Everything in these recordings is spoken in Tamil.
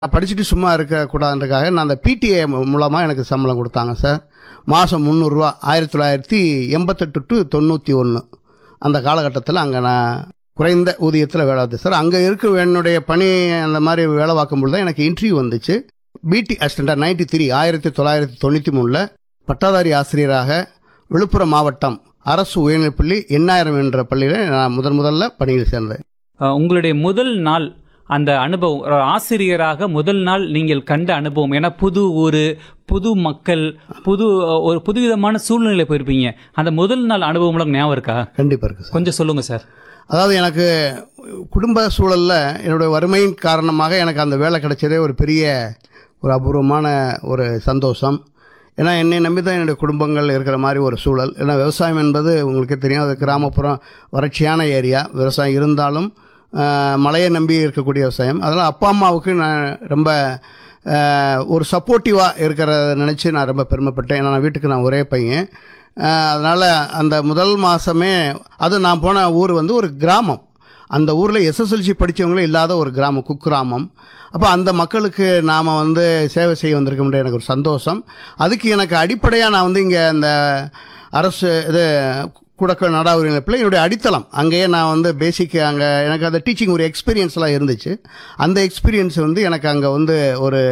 நான் படிச்சுட்டு சும்மா இருக்கக்கூடாதுன்றக்காக நான் அந்த பிடிஏ மூலமாக எனக்கு சம்பளம் கொடுத்தாங்க சார் மாதம் முந்நூறுரூவா ஆயிரத்தி தொள்ளாயிரத்தி எண்பத்தெட்டு டு தொண்ணூற்றி ஒன்று அந்த காலகட்டத்தில் அங்கே நான் குறைந்த ஊதியத்தில் வேலை பார்த்தேன் சார் அங்கே இருக்க என்னுடைய பணி அந்த மாதிரி வேலை பார்க்கும்போது தான் எனக்கு இன்டர்வியூ வந்துச்சு பிடி அசிஸ்டண்டாக நைன்டி த்ரீ ஆயிரத்தி தொள்ளாயிரத்தி தொண்ணூற்றி மூணில் பட்டாதாரி ஆசிரியராக விழுப்புரம் மாவட்டம் அரசு உயர்நிலைப்பள்ளி எண்ணாயிரம் என்ற பள்ளியில் நான் முதன் முதல்ல பணியில் சேர்ந்தேன் அஹ், உங்களுடைய முதல் நாள் அந்த அனுபவம் ஒரு ஆசிரியராக முதல் நாள் நீங்கள் கண்ட அனுபவம் ஏன்னா புது ஊர் புது மக்கள் புது அஹ், ஒரு புதுவிதமான சூழ்நிலை போயிருப்பீங்க அந்த முதல் நாள் அனுபவம்லாம் ஞாபகம் இருக்கா கண்டிப்பாக இருக்குது சார் கொஞ்சம் சொல்லுங்க சார் அதாவது எனக்கு குடும்ப சூழலில் என்னுடைய வறுமையின் காரணமாக எனக்கு அந்த வேலை கிடைச்சதே ஒரு பெரிய ஒரு அபூர்வமான ஒரு சந்தோஷம் ஏன்னா என்னை நம்பி தான் என்னுடைய குடும்பங்கள் இருக்கிற மாதிரி ஒரு சூழல் ஏன்னா விவசாயம் என்பது உங்களுக்கே தெரியும் அது கிராமப்புறம் வறட்சியான ஏரியா விவசாயம் இருந்தாலும் ஆஹ், மழையை நம்பி இருக்கக்கூடிய விவசாயம் அதனால் அப்பா அம்மாவுக்கு நான் ரொம்ப ஆஹ், ஒரு சப்போர்ட்டிவாக இருக்கிறத நினச்சி நான் ரொம்ப பெருமைப்பட்டேன் ஏன்னா நான் வீட்டுக்கு நான் ஒரே பையன் அதனால் அந்த முதல் மாதமே அது நான் போன ஊர் வந்து ஒரு கிராமம் அந்த ஊரில் எஸ்எஸ்எல்சி படித்தவங்களே இல்லாத ஒரு கிராமம் குக்கிராமம் அப்போ அந்த மக்களுக்கு நாம் வந்து சேவை செய்ய வந்திருக்க முடியாது எனக்கு ஒரு சந்தோஷம் அதுக்கு எனக்கு அடிப்படையாக நான் வந்து இங்கே அந்த அரசு இது குடக்க நாடாவுரிமை பிள்ளை என்னுடைய அடித்தளம் அங்கேயே நான் வந்து பேசிக் அங்கே எனக்கு அந்த டீச்சிங் ஒரு எக்ஸ்பீரியன்ஸ்லாம் இருந்துச்சு அந்த எக்ஸ்பீரியன்ஸ் வந்து எனக்கு அங்கே வந்து ஒரு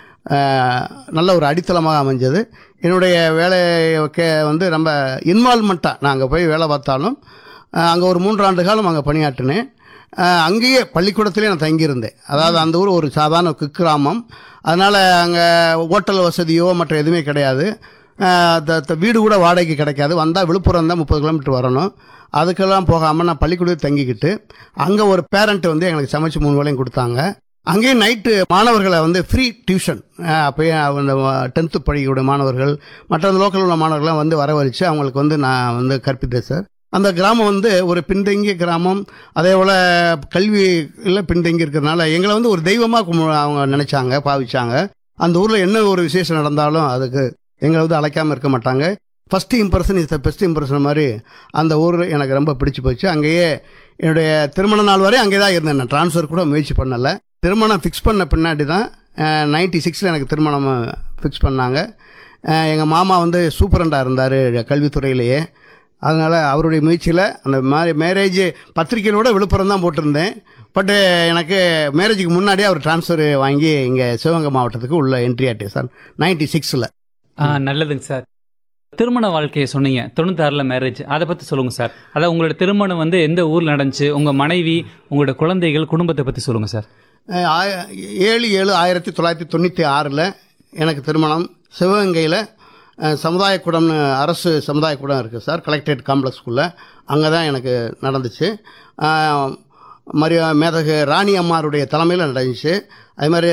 அஹ், நல்ல ஒரு அடித்தளமாக அமைஞ்சது என்னுடைய வேலைக்கு வந்து ரொம்ப இன்வால்மெண்ட்டாக நான் அங்கே போய் வேலை பார்த்தாலும் அங்கே ஒரு மூன்றாண்டு காலம் அங்கே பணியாற்றினேன் அஹ், அங்கேயே பள்ளிக்கூடத்திலே நான் தங்கியிருந்தேன் அதாவது அந்த ஊர் ஒரு சாதாரண குக்கிராமம் அதனால் அங்கே ஹோட்டல் வசதியோ மற்ற எதுவுமே கிடையாது அஹ், த- த- வீடு கூட வாடகைக்கு கிடைக்காது வந்தால் விழுப்புரம் தான் முப்பது கிலோமீட்டர் வரணும் அதுக்கெல்லாம் போகாமல் நான் பள்ளிக்கூடத்தில் தங்கிக்கிட்டு அங்கே ஒரு பேரண்ட் வந்து எங்களுக்கு சமைச்சு மூணு வேளையும் கொடுத்தாங்க அங்கேயும் நைட்டு மாணவர்களை வந்து ஃப்ரீ டியூஷன் அப்போயே அந்த டென்த்து படிக்கக்கூடிய மாணவர்கள் மற்ற லோக்கல் உள்ள மாணவர்கள்லாம் வந்து வரவழைச்சு அவங்களுக்கு வந்து நான் வந்து கற்பித்தேன் சார் அந்த கிராமம் வந்து ஒரு பின்தங்கிய கிராமம் அதே போல் கல்வியில் பின்தங்கி இருக்கிறதுனால எங்களை வந்து ஒரு தெய்வமாக கும்பு அவங்க நினச்சாங்க பாவிச்சாங்க அந்த ஊரில் என்ன ஒரு விசேஷம் நடந்தாலும் அதுக்கு எங்களை வந்து அழைக்காமல் இருக்க மாட்டாங்க first impression is the best impression மாதிரி அந்த ஊர் எனக்கு ரொம்ப பிடிச்சி போச்சு அங்கேயே என்னுடைய திருமண நாள் வரை அங்கே தான் இருந்தேன் நான் ட்ரான்ஸ்ஃபர் கூட முயற்சி பண்ணலை திருமணம் ஃபிக்ஸ் பண்ண பின்னாடி தான் நைன்டி சிக்ஸில் எனக்கு திருமணம் ஃபிக்ஸ் பண்ணாங்க எங்கள் மாமா வந்து சூப்பரண்டாக இருந்தார் கல்வித்துறையிலேயே அதனால் அவருடைய முயற்சியில் அந்த மாதிரி மேரேஜ் பத்திரிக்கையிலோட விழுப்புரம் தான் போட்டிருந்தேன் பட்டு எனக்கு மேரேஜுக்கு முன்னாடியே அவர் ட்ரான்ஸ்ஃபர் வாங்கி இங்கே சிவகங்கை மாவட்டத்துக்கு உள்ள என்ட்ரி ஆகிட்டேன் சார் நைன்டி சிக்ஸில் ஆ, நல்லதுங்க சார் திருமண வாழ்க்கையை சொன்னீங்க தொண்ணூத்தாறில் மேரேஜ் அதை பற்றி சொல்லுங்க சார் அதான் உங்களோட திருமணம் வந்து எந்த ஊரில் நடந்துச்சு உங்கள் மனைவி உங்களோட குழந்தைகள் குடும்பத்தை பற்றி சொல்லுங்க சார் அஹ் ஆய- ஏழு ஏழு ஆயிரத்தி தொள்ளாயிரத்தி தொண்ணூற்றி ஆறில் எனக்கு திருமணம் சிவகங்கையில் அஹ், சமுதாயக்கூடம்னு அரசு சமுதாயக்கூடம் இருக்குது சார் கலெக்டரேட் காம்ப்ளெக்ஸ்குள்ளே அங்கே தான் எனக்கு நடந்துச்சு அஹ், மரிய மேதகு ராணி அம்மாருடைய தலைமையில் நடந்துச்சு அது மாதிரி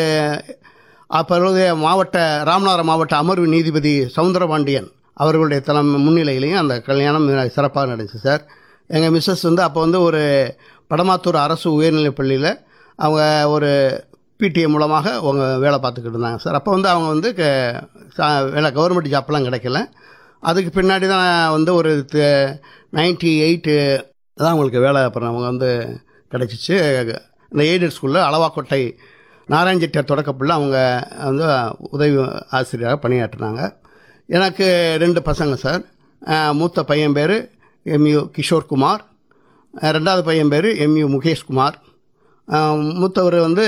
அப்பொழுதைய மாவட்ட ராமநாதபுரம் மாவட்ட அமர்வு நீதிபதி சவுந்தரபாண்டியன் அவர்களுடைய தலைமை முன்னிலையிலையும் அந்த கல்யாணம் சிறப்பாக நடந்துச்சு சார் எங்கள் மிஸ்ஸஸ் வந்து அப்போ வந்து ஒரு படமாத்தூர் அரசு உயர்நிலைப் பள்ளியில் அவங்க ஒரு பிடிஏ மூலமாக அவங்க வேலை பார்த்துக்கிட்டு இருந்தாங்க சார் அப்போ வந்து அவங்க வந்து க- சா- வேலை கவர்மெண்ட் ஜாப்லாம் கிடைக்கல அதுக்கு பின்னாடி தான் வந்து ஒரு நைன்டி எயிட்டு தான் அவங்களுக்கு வேலை அப்புறம் அவங்க வந்து கிடச்சிச்சு இந்த எய்டட் ஸ்கூலில் அளவாக்கோட்டை நாராயண் செட்டியார் தொடக்கப்பள்ளி அவங்க வந்து உதவி ஆசிரியராக பணியாற்றினாங்க எனக்கு ரெண்டு பசங்க சார் அஹ் மூத்த பையன் பேர் எம்யூ கிஷோர்குமார் அஹ் ரெண்டாவது பையன் பேர் எம்யூ முகேஷ்குமார் அஹ் மூத்தவர் வந்து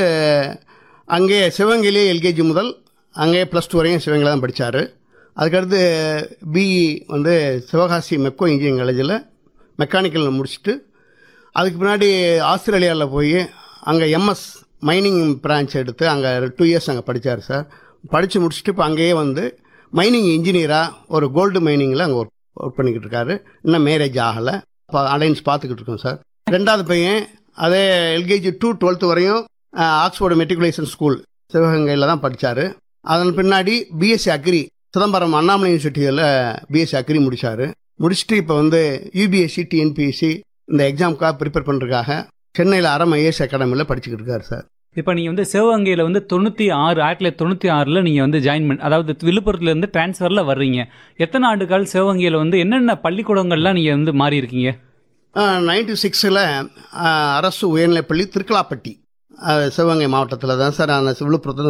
அங்கேயே சிவகங்கையிலே எல்கேஜி முதல் அங்கேயே ப்ளஸ் டூ வரையும் சிவகங்கையில் தான் படித்தார் அதுக்கடுத்து பிஇ வந்து சிவகாசி மெக்கோ இன்ஜினியரிங் காலேஜில் மெக்கானிக்கல் முடிச்சுட்டு அதுக்கு பின்னாடி ஆஸ்திரேலியாவில் போய் அங்கே எம்எஸ் மைனிங் பிரான்ச் எடுத்து அங்கே டூ இயர்ஸ் அங்கே படித்தார் சார் படித்து முடிச்சுட்டு இப்போ அங்கேயே வந்து மைனிங் இன்ஜினியராக ஒரு கோல்டு மைனிங்கில் அங்கே ஒர்க் ஒர்க் பண்ணிக்கிட்டு இருக்காரு இன்னும் மேரேஜ் ஆகலை இப்போ அலைன்ஸ் பார்த்துக்கிட்டு இருக்கோம் சார் ரெண்டாவது பையன் அதே எல்கேஜி டூ டுவெல்த்து வரையும் அஹ், ஆக்ஸ்போர்டு மெட்ரிகுலேஷன் ஸ்கூல் சிவகங்கையில் தான் படித்தார் அதன் பின்னாடி பிஎஸ்சி அக்ரி சிதம்பரம் அண்ணாமலை யூனிவர்சிட்டியில் பிஎஸ்சி அக்ரி முடித்தார் முடிச்சுட்டு இப்போ வந்து யூபிஎஸ்சி டிஎன்பிஎஸ்சி இந்த எக்ஸாமுக்காக ப்ரிப்பேர் பண்ணுறதுக்காக சென்னையில் அறம் ஐஏஎஸ் அகாடமியில் படிச்சுக்கிட்டு இருக்காரு சார் இப்போ நீங்கள் வந்து சிவகங்கையில் வந்து தொண்ணூற்றி ஆறு ஆயிரத்தி தொள்ளாயிரத்தி தொண்ணூற்றி ஆறில் நீங்கள் வந்து ஜாயின் பண்ண அதாவது விழுப்புரத்துலேருந்து டிரான்ஸ்ஃபரில் வர்றீங்க எத்தனை ஆண்டுகள் சிவகங்கையில் வந்து என்னென்ன பள்ளிக்கூடங்கள்லாம் நீங்கள் வந்து மாறி இருக்கீங்க நைன்டி சிக்ஸில் அரசு உயர்நிலைப்பள்ளி திருக்கலாப்பட்டி அஹ், சிவகங்கை மாவட்டத்தில் தான் சார் அந்த விழுப்புரத்தில்